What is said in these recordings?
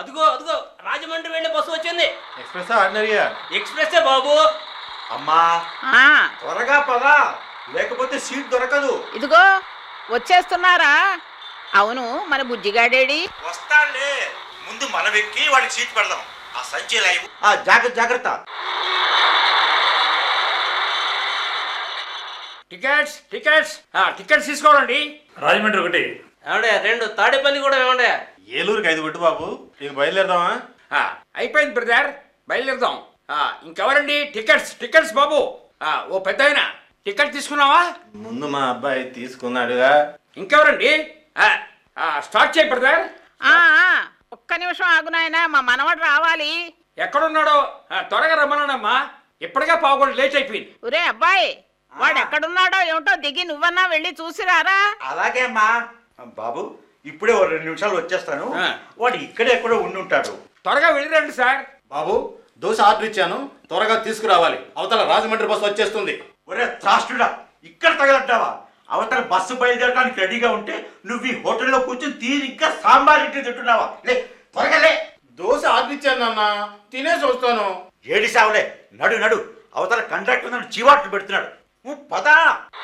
అదిగో అదిగో రాజమండ్రి వెళ్ళే బస్సు వచ్చింది ఎక్స్ప్రెస్ ఆర్డినరీయా ఎక్స్ప్రెస్సే బాబు అమ్మా ఆ, త్వరగా పదా లేకపోతే సీట్ దొరకదు ఇదిగో వచ్చేస్తున్నారా అవును మన బుజ్జిగాడేడి వస్తాడులే ముందు మనం ఎక్కి వాడికి సీట్ పెడదాం ఆ సంచి లైవ్ ఆ జాగ్రత్త జాగ్రత్త టికెట్స్ టికెట్స్ ఆ, టికెట్స్ తీసుకోవాలండి రాజమండ్రి ఒకటి ఏమండే రెండు తాడేపల్లి కూడా ఏమండే ఏలూరుకి ఐదు కొట్టు బాబు ఇక బయలుదేరదామా ఆ, అయిపోయింది బ్రదర్ బయలుదేరుదాం ఆ, ఇంకెవరండి టికెట్స్ టికెట్స్ బాబు ఆ, ఓ పెద్ద టికెట్ తీసుకున్నావా ముందు మా అబ్బాయి తీసుకున్నాడుగా ఇంకెవరండి ఆ, ఆ, స్టార్ట్ చేయి బ్రదర్ ఆ, ఆ, ఒక్క నిమిషం ఆగు నాయనా మా మనవడు రావాలి ఎక్కడున్నాడో ఆ, త్వరగా రమ్మన్నాడమ్మా ఇప్పటికే పావుగొంట లేట్ అయిపోయింది ఒరే అబ్బాయి వాడు ఎక్కడున్నాడో ఏమిటో దిగి నువ్వన్నా వెళ్ళి చూసిరారా అలాగే అమ్మా బాబు ఇప్పుడే ఓ రెండు నిమిషాలు వచ్చేస్తాను ఆ. వాడు ఇక్కడే ఎక్కడో ఉండి ఉంటాడు త్వరగా వెళ్ళిరండి సార్ బాబు దోశ ఆర్డర్ ఇచ్చాను త్వరగా తీసుకురావాలి అవతల రాజమండ్రి బస్సు వచ్చేస్తుంది ఒరే త్రాష్టుడా ఇక్కడ తగలడ్డావా అవతల బస్సు బయలుదేరడానికి రెడీగా ఉంటే నువ్వు ఈ హోటల్లో కూర్చొని తీరిగ్గా సాంబార్ ఇంటి తింటున్నావా లే త్వరగా లే దోశ ఆర్డర్ ఇచ్చాను నాన్న తినేసి వస్తాను ఏడి సావులే నడు నడు అవతల కండక్టర్ నన్ను చీవాట్లు పెడుతున్నాడు ఉ, పదా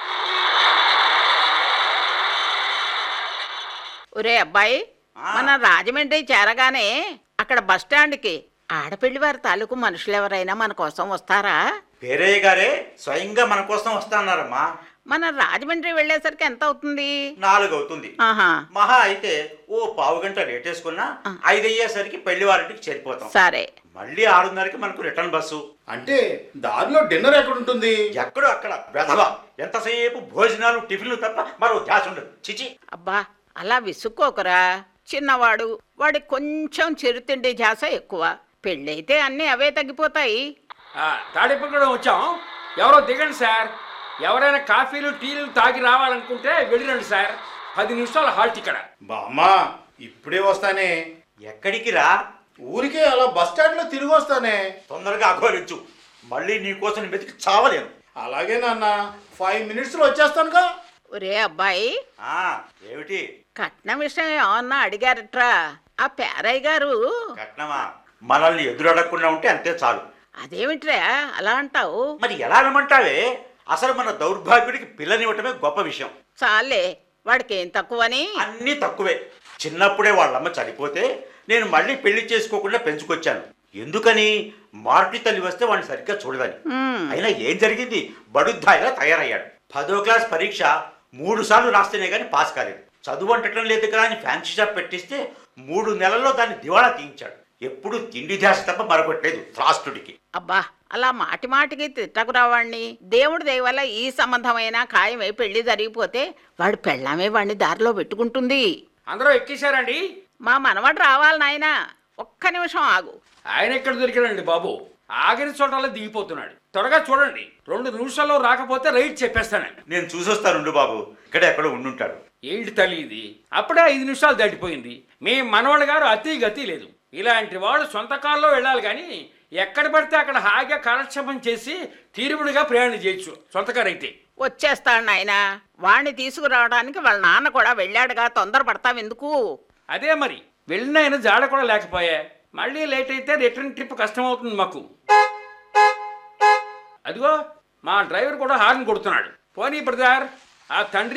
ఒరే అబ్బాయి ఆ. మన రాజమండ్రి చేరగానే అక్కడ బస్ స్టాండ్కి ఆడపిల్లి వారి తాలూకు మనుషులు ఎవరైనా మన కోసం వస్తారా పేరయ్య గారే స్వయంగా మన కోసం వస్తా అన్నారమ్మా మన రాజమండ్రి వెళ్ళేసరికి ఎంత అవుతుంది నాలుగు అవుతుంది ఆహా మహా అయితే ఓ పావు గంట లేట్ వేసుకున్నా ఐదు అయ్యేసరికి పెళ్లి వారింటికి చేరిపోతాం సరే మళ్ళీ ఆరున్నరకి మనకు రిటర్న్ బస్సు అంటే దారిలో డిన్నర్ ఎక్కడ ఉంటుంది ఎక్కడో అక్కడ వెధవ ఎంతసేపు భోజనాలు టిఫిన్లు తప్ప మరో ధ్యాస ఉండదు చిచి అబ్బా అలా విసుక్కోకురా చిన్నవాడు వాడి కొంచెం చిరుతిండి ధ్యాస ఎక్కువ పెళ్ళైతే అన్నీ అవే తగ్గిపోతాయి తాడేపల్లిగూడెం వచ్చాం ఎవరో దిగండి సార్ ఎవరైనా కాఫీలు టీలు తాగి రావాలనుకుంటే వెళ్ళిరండి సార్ పది నిమిషాలు హాల్ట్ ఇక్కడ బామ్మా ఇప్పుడే వస్తానే ఎక్కడికి రా ఊరికే అలా బస్ స్టాండ్ లో తిరిగి వస్తానే తొందరగా అఘోరించు మళ్ళీ నీ కోసం వెతికి చావలేను అలాగే నాన్న ఫైవ్ మినిట్స్ లో వచ్చేస్తానుగా ఒరే అబ్బాయి ఆ ఏమిటి కట్న విషయం ఏమన్నా అడిగారట్రా ఆ పేరయ్య గారు కట్నమా మనల్ని ఎదురు అడగకుండా ఉంటే అంతే చాలు అదేమిట్రా అలా అంటావు మరి ఎలా అనమంటావే అసలు మన దౌర్భాగ్యుడికి పిల్లనివ్వటమే గొప్ప విషయం చాలే వాడికి ఏం తక్కువని అన్నీ తక్కువే చిన్నప్పుడే వాళ్ళమ్మ చనిపోతే నేను మళ్ళీ పెళ్లి చేసుకోకుండా పెంచుకొచ్చాను ఎందుకని మార్టి తల్లి వస్తే వాడిని సరిగ్గా చూడదని మ్మ్. అయినా ఏం జరిగింది బడుద్దాయిలా తయారయ్యాడు పదో క్లాస్ పరీక్ష మూడు సార్లు రాస్తేనే కానీ పాస్ కాలేదు చదువు అంటడం లేదు కదా అని ఫ్యాన్సీ షాప్ పెట్టిస్తే మూడు నెలల్లో దాన్ని దివాళా తీయించాడు ఎప్పుడు తిండి ధ్యాస తప్ప మరొకట్లేదు త్రాస్తుడికి అబ్బా అలా మాటి మాటికి తిట్టకురా వాణ్ణి దేవుడి దయ వల్ల ఈ సంబంధమైన ఖాయమై పెళ్లి జరిగిపోతే వాడు పెళ్ళామే వాడిని దారిలో పెట్టుకుంటుంది అందరూ ఎక్కేశారండి మా మనవడు రావాలి నాయనా ఒక్క నిమిషం ఆగు ఆయన ఎక్కడ దొరికాడండి బాబు ఆగిన చోటలో దిగిపోతున్నాడు త్వరగా చూడండి రెండు నిమిషాల్లో రాకపోతే రైట్ చెప్పేస్తానండి నేను చూసొస్తానుండు బాబు ఇక్కడే ఎక్కడో ఉండుంటాడు ఏంటి తల్లి ఇది అప్పుడే ఐదు నిమిషాలు దాటిపోయింది మీ మనవాడు గారు అతి గతి లేదు ఇలాంటి వాడు సొంత కారులో వెళ్ళాలి కానీ ఎక్కడ పడితే అక్కడ హాయిగా కాలక్షేపం చేసి తీరుబడిగా ప్రయాణం చేయొచ్చు సొంత కారు అయితే వచ్చేస్తాడు నాయనా వాణ్ణి తీసుకురావడానికి వాళ్ళ నాన్న కూడా వెళ్ళాడుగా తొందరపడతావెందుకు అదే మరి వెళ్ళిన ఆయన జాడ కూడా లేకపోయా మళ్ళీ లేట్ అయితే రిటర్న్ ట్రిప్ కష్టం అవుతుంది మాకు అదిగో మా డ్రైవర్ కూడా హార్న్ కొడుతున్నాడు పోనీ బ్రదర్ ఆ తండ్రి